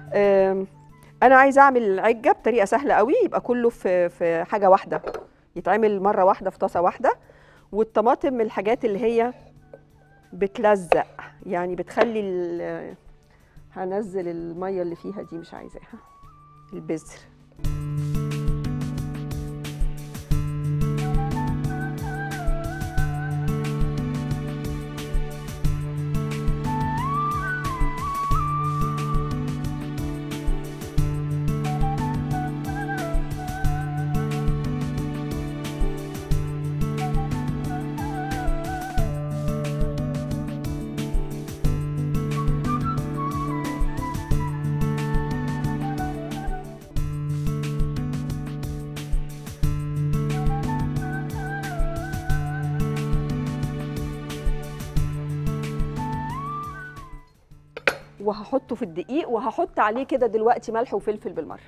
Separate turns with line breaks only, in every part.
آم، انا عايزه اعمل عجه بطريقه سهله قوي يبقى كله في في حاجه واحده يتعمل مره واحده في طاسه واحده والطماطم من الحاجات اللي هي بتلزق يعني بتخلي ال- هنزل الميه اللي فيها دي مش عايزاها البذر وهحطه في الدقيق وهحط عليه كده دلوقتي ملح وفلفل بالمره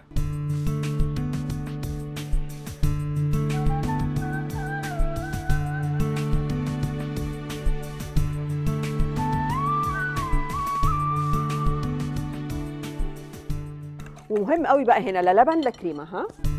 ومهم قوي بقى هنا لا لبن لا كريمه ها